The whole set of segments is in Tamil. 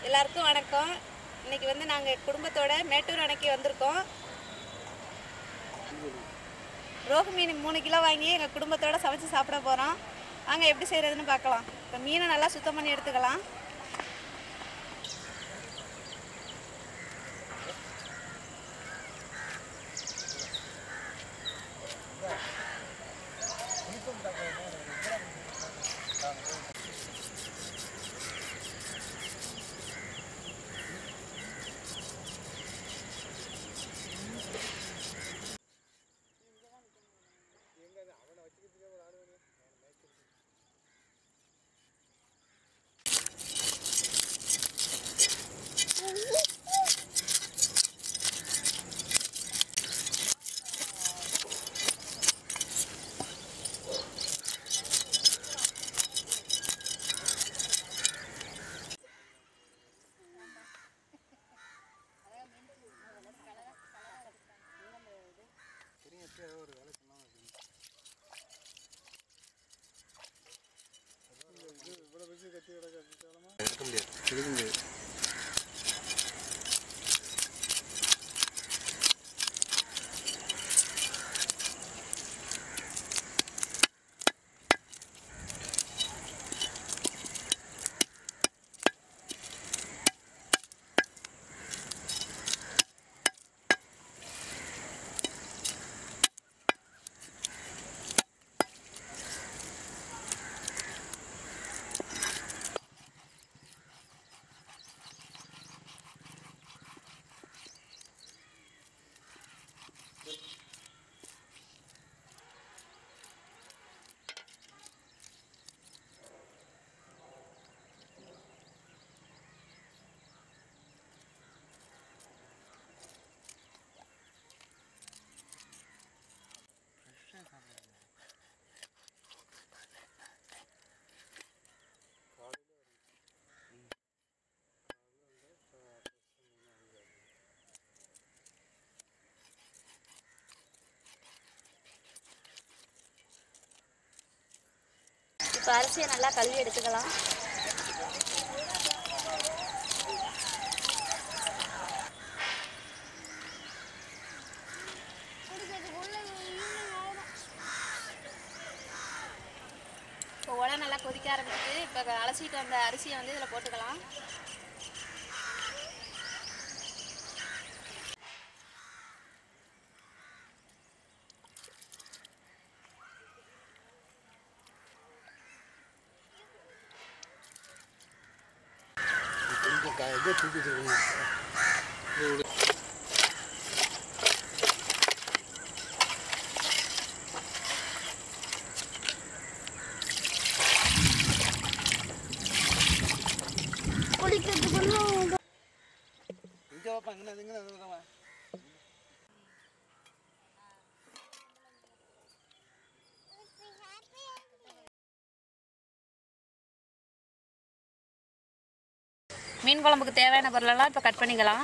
எல்லாருக்கும் வணக்கம் இன்னைக்கு வந்து நாங்கள் குடும்பத்தோட மேட்டூர் அணைக்கு வந்திருக்கோம் ரோகு மீன் மூணு கிலோ வாங்கி எங்கள் குடும்பத்தோட சமைச்சு சாப்பிட போகிறோம் வாங்க எப்படி செய்கிறதுன்னு பார்க்கலாம் இப்போ மீனை நல்லா சுத்தம் பண்ணி எடுத்துக்கலாம் எடுக்க முடியாது எடுக்க முடியாது இப்போ அரிசியை நல்லா கழுவி எடுத்துக்கலாம் இப்போ உடனே நல்லா கொதிக்க ஆரம்பிச்சு இப்போ அலசிட்டு வந்த அரிசியை வந்து இதில் போட்டுக்கலாம் கொஞ்சம் க- இதை தூக்கி வச்சுக்கணும் இங்கே வாப்பா இங்கே இங்கே வாப்பா மீன் குழம்புக்கு தேவையான பொருளெல்லாம் இப்போ கட் பண்ணிக்கலாம்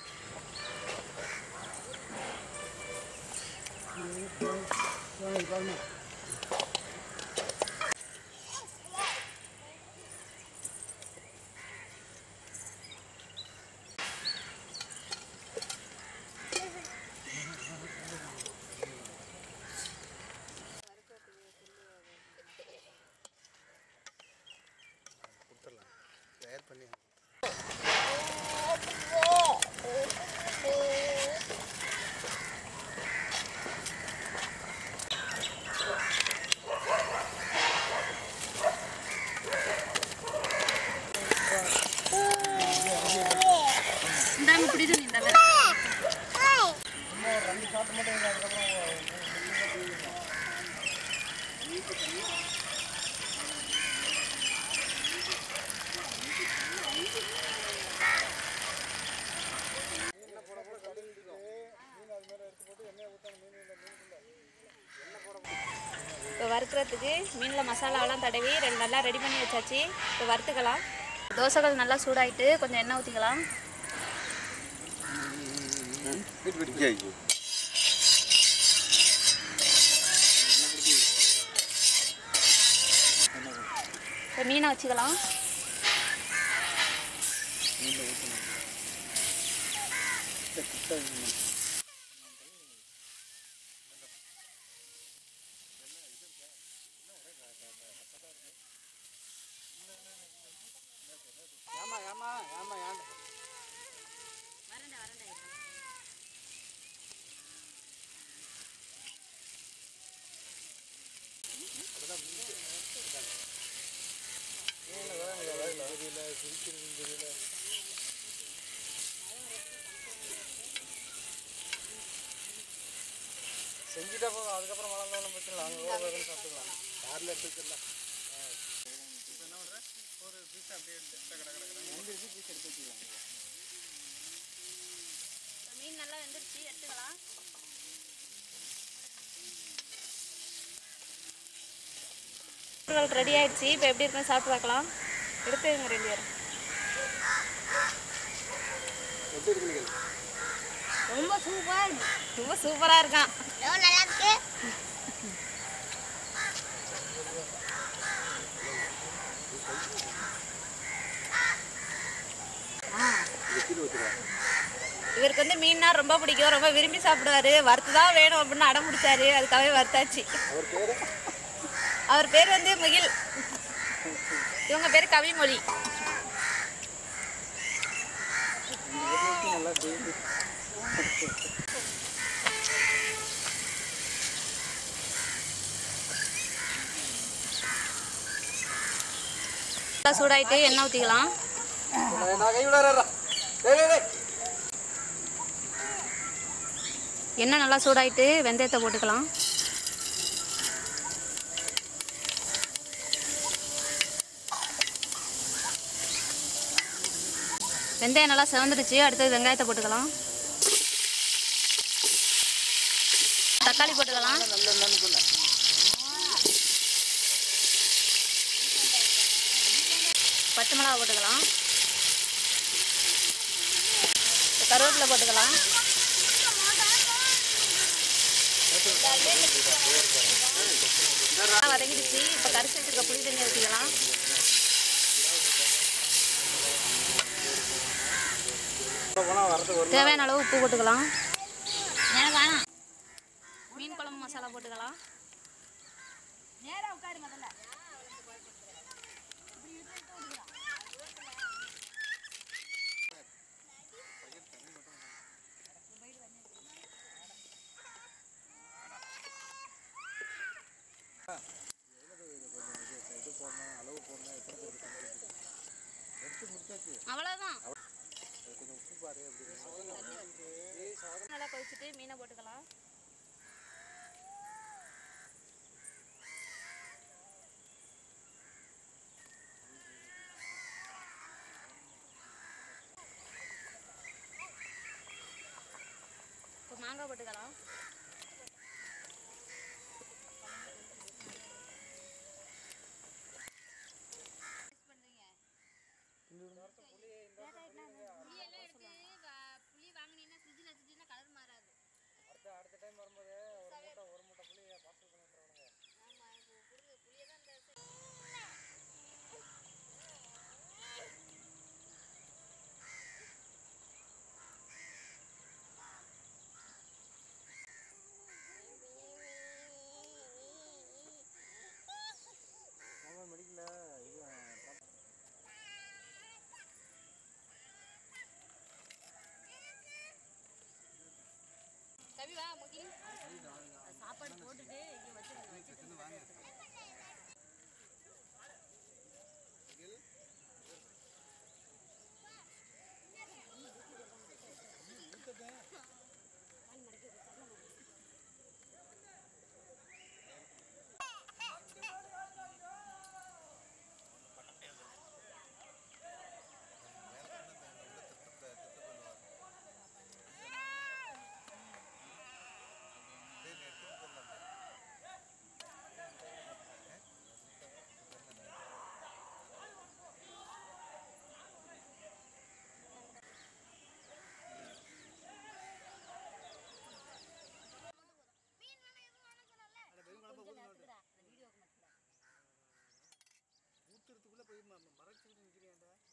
கொடுத்துடலாம் தயார் பண்ணி இந்தாங்க பிடிச்சு நீ தவிர இப்போ வறுக்கிறதுக்கு மீனில் மசாலாவெல்லாம் தடவி ரெண்டு நல்லா ரெடி பண்ணி வச்சாச்சு இப்போ வறுத்துக்கலாம் தோசைகள் நல்லா சூடாயிட்டு கொஞ்சம் எண்ணெய் ஊற்றிக்கலாம் வீட்டு வீட்டு ஐயோ இப்போ மீனை வச்சுக்கலாம் ஏமா ஏமா ஏமா ஏன் செஞ்சுட்டா போதும் அதுக்கப்புறம் மழை இருந்தாலும் பிரச்சனை இல்லை அங்கே கூட போய் சாப்பிட்டுக்கலாம் காரில் எடுத்துக்கலாம் இப்போ என்ன பண்ணுற ஒரு பீஸ் அப்படியே எடுத்து கடை கடை கடை எந்திரிச்சு பீஸ் எடுத்து வச்சுக்கலாம் மீன் நல்லா வெந்துருச்சு எடுத்துக்கலாம் ரெடி ஆயிடுச்சு இப்போ எப்படி இருக்குன்னு சாப்பிட்டு பார்க்கலாம் எடுத்துங்க ரெண்டு பேரும் எப்படி இருக்கு நீங்கள் ரொம்ப சூப்பர் ரொம்ப சூப்பராக இருக்கான் நல்லா இருக்கு கீழே வச்சுருவா இவருக்கு வந்து மீன்னா ரொம்ப பிடிக்கும் ரொம்ப விரும்பி சாப்பிடுவாரு வறுத்து தான் வேணும் அப்படின்னு அடம் பிடிச்சாரு அதுக்காகவே வறுத்தாச்சு அவர் பேர் அவர் பேர் வந்து முகில் இவங்க பேர் கவிமொழி நல்லா செய்யுது நல்லா சூடாயிட்டு எண்ணெய் ஊற்றிக்கலாம் நான் கை விடாரா டேய் டேய், டேய் எண்ணெய் நல்லா சூடாயிட்டு வெந்தயத்தை போட்டுக்கலாம் வெந்தயம் நல்லா செவந்துடுச்சு அடுத்தது வெங்காயத்தை போட்டுக்கலாம் தக்காளி போட்டுக்கலாம் நல்ல என்னன்னு சொன்னேன் பச்சை மிளகா போட்டுக்கலாம் கருவேப்பிலை போட்டுக்கலாம் நல்லா வதங்கிடுச்சு இப்போ கரைச்சி வச்சிருக்க புளி தண்ணி ஊற்றிக்கலாம் போனால் வரது ஒரு தேவையான அளவு உப்பு போட்டுக்கலாம் மீன் குழம்பு மசாலா போட்டுக்கலாம் அவ்வளோதான் நல்லா கொதிச்சுட்டு மீனை போட்டுக்கலாம் இப்போ மாங்காய் போட்டுக்கலாம் அடுத்த டைம் வரும்போது ஒரு மூட்டை ஒரு மூட்டை புளியை பார்சல் பண்ணி விட்டுருவானுங்க அவன் மெடிக்கல இது சாப்பாடு போட்டுட்டு ஊத்துறதுக்குள்ள போய் ம- மறைச்சிட்டு நிற்கிறேன்டா